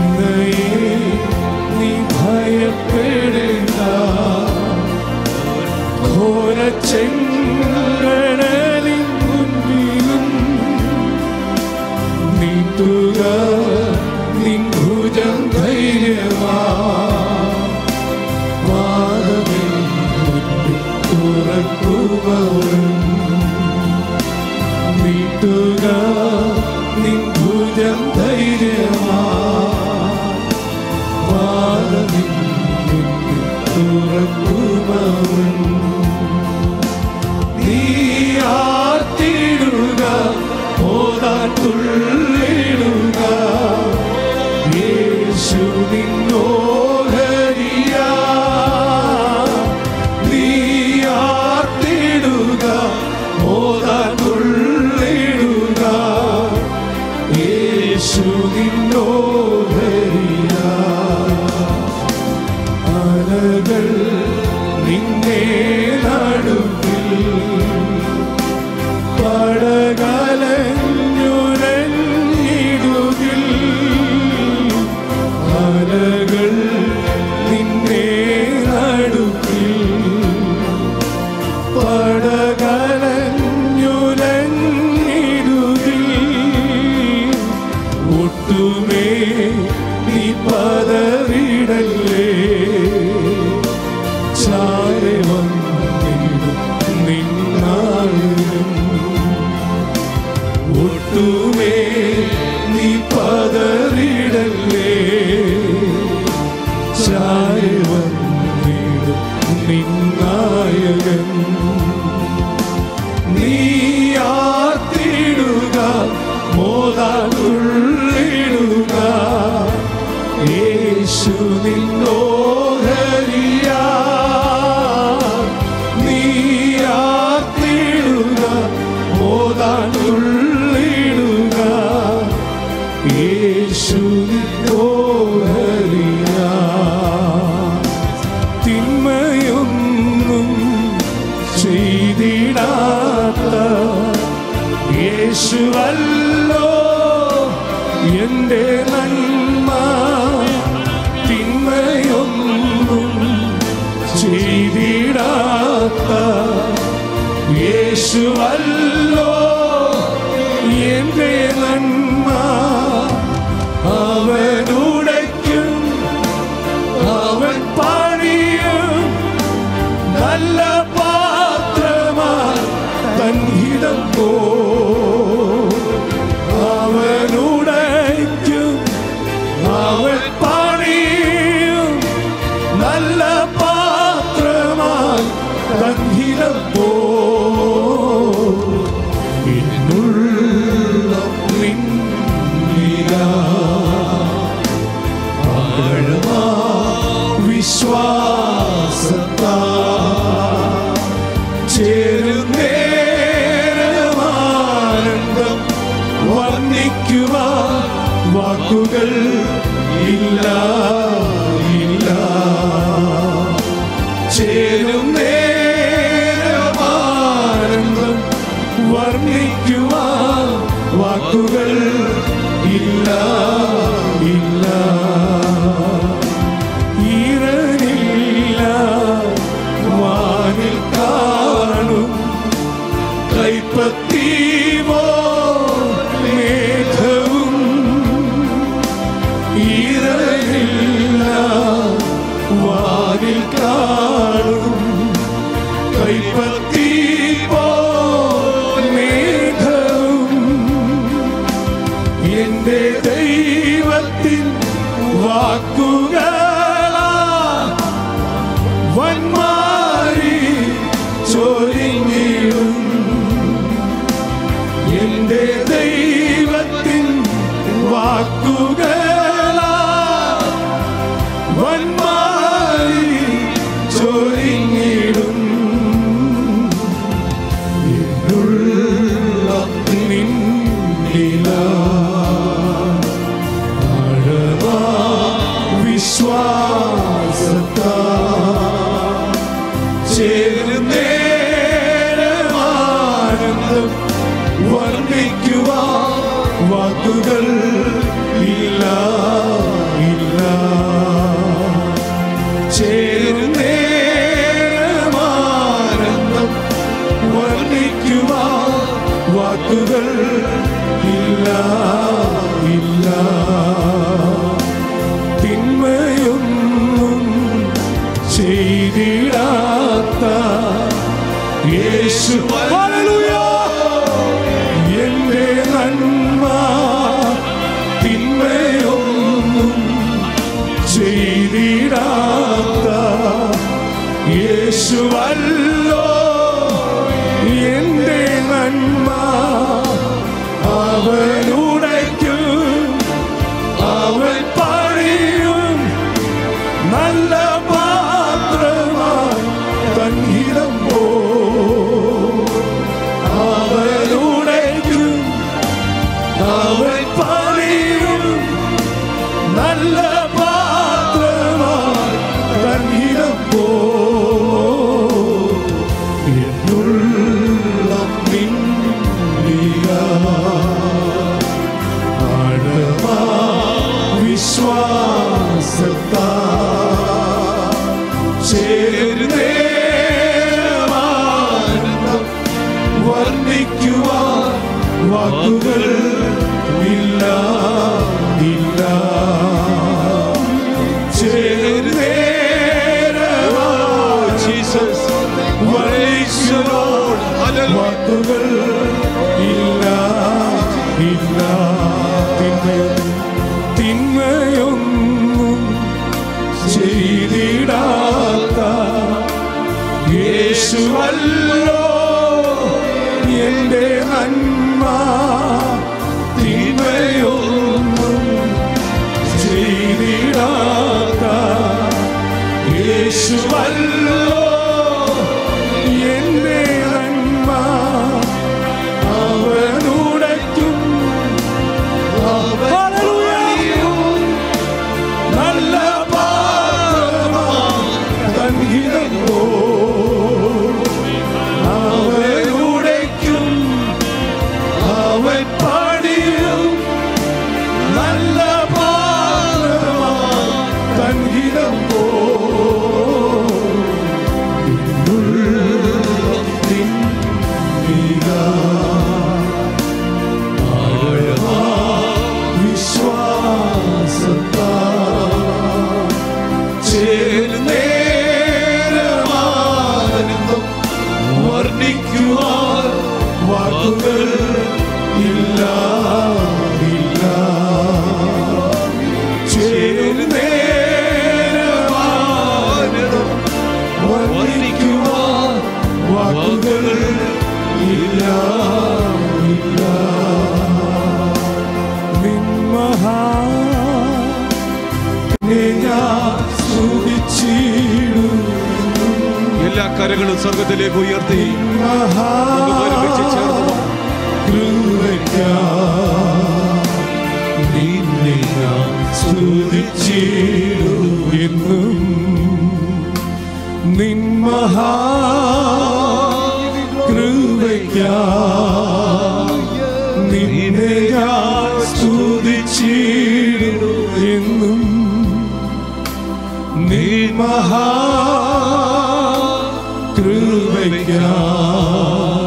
നിന്നയെ നീ ഭയപ്പെടേണ്ട ഘോര ചെങ്കടലിൻ മുൻപിലും നീട്ടുക നിൻ ഭുജം ധൈര്യമാ വാദമേ തുറക്കുവരും നീട്ടുക നിൻ ഭുജം ധൈര്യമാ വാദമേ തുറക്കുവരും നീ ആർത്തിടുക ഓതാൻ തുള്ളിടുക യേശു നിന്നോഹരിയ നീ ആർത്തിടുക ഓതാൻ തുള്ളിടുക യേശു നിന്നോഹരിയ അലകൾ നിന്നെ നടുവിൽ പടകലഞ്ഞുരഞ്ഞിടുകിൽ അലകൾ നിന്നെ നടുവിൽ പടകലഞ്ഞുരഞ്ഞിടുകിൽ ഒട്ടുമേ നീ പതറിടല്ലേ ചാരി വന്നിടും നിന്നാളും ഒട്ടുമേ നീ പതറിടല്ലേ ചാരി വന്നിടും നിന്നായകൻ നീ ആർത്തിടുക മോതാതുള്ളിടുക യേശു നിന്നോഹരിയ നീ ആർത്തിടുക മോതാതുള്ളിടുക യേശു നിന്നോഹരിയ തിന്മയൊന്നും ചെയ്തിടാത്ത യേശുവല്ലോ എൻ്റെ നന്മ തിന്മയൊന്നും ചെയ്തിടാത്ത യേശുവല്ലോ എൻ്റെ നന്മ അവനുടയ്ക്കും അവൻ പണിയും നല്ല പാത്രമായി തൻഹിതം പോ അവനുടയ്ക്കും അവൻ പണിയും നല്ല പാത്രമായി തൻഹിതം പോ ഇന്നുള്ള നിന്നിലാ ആഴമാ വിശ്വാസത്താ ചേരുന്നേരമാനന്ദം വർണ്ണിക്കുവാ വാക്കുകൾ ഇല്ല ഇല്ല ചേരുന്നേരമാനന്ദം വർണ്ണിക്കുവാ വാക്കുകൾ ഇല്ല ഇല്ല ഈറനില്ല വാനിൽ കാണും കൈപ്പത്തീവോ മേഘവും ഈറനില്ല വാനിൽ കാണും കൈപ്പത്തീവോ മേഘവും എന്റെ ദൈവത്തിൻ വാക്കുകളാ വന്മാരി ചൊരിഞ്ഞിടും എന്റെ ദൈവത്തിൻ വാക്കുകളാ വന്മാരി ചൊരിഞ്ഞിടും എന്നുള്ള നിന്നിലാ ആഴമാ വിശ്വാസത്താ ചേരുന്നേരമാനന്ദം വർണ്ണിക്കുവാ വാക്കുകൾ ഇല്ല യേശു ഹല്ലേലൂയ എന്റെ നന്മ തിന്മയൊന്നും ചെയ്തിടാത്ത യേശുവല്ലോ എന്റെ നന്മ അവനുടയ്ക്കും അവൻ പണിയും നല്ല പാത്രമായി തന്നിടം പോ അവനുടയ്ക്കും അവൻ പണിയും നല്ല പാത്രമായി തന്നിടം പോ എന്നുള്ള നിന്നിയ ആഴമാ വിശ്വാസത്താ ചേരുന്നേരമാനന്ദം വർണ്ണിക്കുവാൻ വാക്കുകൾ ഇല്ല ഇല്ല ചേരുന്നേരമാ വർണ്ണിക്കുവാൻ വാക്കുകൾ ഇല്ല ഇല്ല തിന്മയൊന്നും തിന്മയൊന്നും ചെയ്തിടാത്ത യേശുവല്ലോ എന്റെ നന്മ തിന്മയൊന്നും ചെയ്തിടാത്ത യേശുവല്ലോ എന്റെ നന്മ അവനുടയ്ക്കും അവനുടയ്ക്കും നല്ല പാത്രമായി തൻഹിതം പോ അവനുടയ്ക്കും അവൻ പണിയും നല്ല പാത്രമായി തൻഹിതം പോ ഉള്ളിൻ വികാ വിശ്വാസത്താ ചേരുന്നേരമാനന്ദം വർണ്ണിക്കുവാൻ വാക്കുകൾ ഇല്ല ഇല്ല ചേരുന്നേരമാനന്ദം വർണ്ണിക്കുവാൻ വാക്കുകൾ ഇല്ല ഇല്ല നിന്മഹാ ഞാൻ സ്തുതിച്ചിടും എല്ലാ കരങ്ങളും സ്വർഗത്തിലേക്ക് ഉയർത്തി മഹാ നമുക്ക് ഒരുമിച്ച് ചേർന്ന് പാടാം. നിന്നെ ഞാൻ സ്തുതിച്ചിടും എന്നും നിൻ മഹാ നിന്നെ ഞാൻ സ്തുതിച്ചിടും എന്നും നീ മഹാ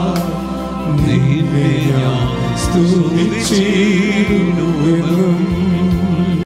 നിന്നെ ഞാൻ സ്തുതിച്ചിടും എന്നും